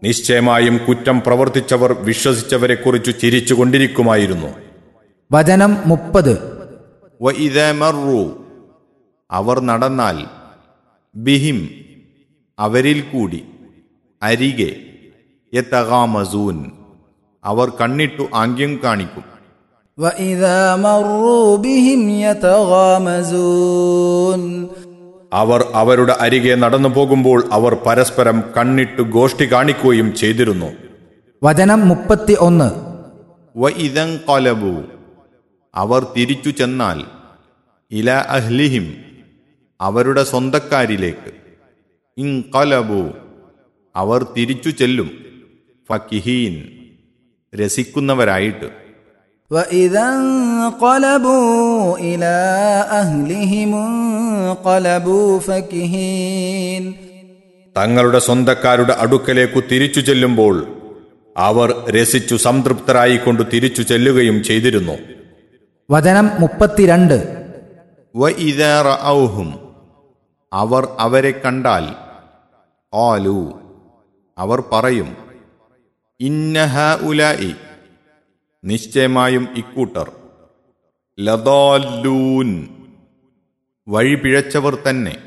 നിശ്ചയമായും കുറ്റം പ്രവർത്തിച്ചവർ വിശ്വസിച്ചവരെക്കുറിച്ചു ചിരിച്ചുകൊണ്ടിരിക്കുമായിരുന്നു വചനം മുപ്പത് വ ഇതമറു അവർ നടന്നാൽ ബിഹിം അവരിൽ കൂടി അരികെ യത്തകാമസൂൻ അവർ കണ്ണിട്ടു ആംഗ്യം കാണിക്കും وإذا مروا بهم يتغامزون അവർ അവരുടെ അരികെ നടന്നു പോകുമ്പോൾ അവർ പരസ്പരം കണ്ണിട്ടു ഗോഷ്ഠി കാണിക്കുകയും ചെയ്തിരുന്നു വചനം മുപ്പത്തി ഒന്ന് വ ഇതം കൊലബു അവർ തിരിച്ചു ചെന്നാൽ ഇല അഹ്ലിഹിം അവരുടെ സ്വന്തക്കാരിലേക്ക് ഇൻകലബു അവർ തിരിച്ചു ചെല്ലും ഫക്കിഹീൻ രസിക്കുന്നവരായിട്ട് وإذا انقلبوا إلى أهلهم انقلبوا فكهين തങ്ങളുടെ സ്വന്തക്കാരുടെ അടുക്കലേക്കു തിരിച്ചു ചെല്ലുമ്പോൾ അവർ രസിച്ചു സംതൃപ്തരായിക്കൊണ്ട് തിരിച്ചു ചെല്ലുകയും ചെയ്തിരുന്നു വചനം മുപ്പത്തിരണ്ട് വ ഇതേറ ഔഹും അവർ അവരെ കണ്ടാൽ ആലു അവർ പറയും ഇന്നഹ ഉലായി നിശ്ചയമായും ഇക്കൂട്ടർ ലദാല്ലൂൻ വഴി പിഴച്ചവർ തന്നെ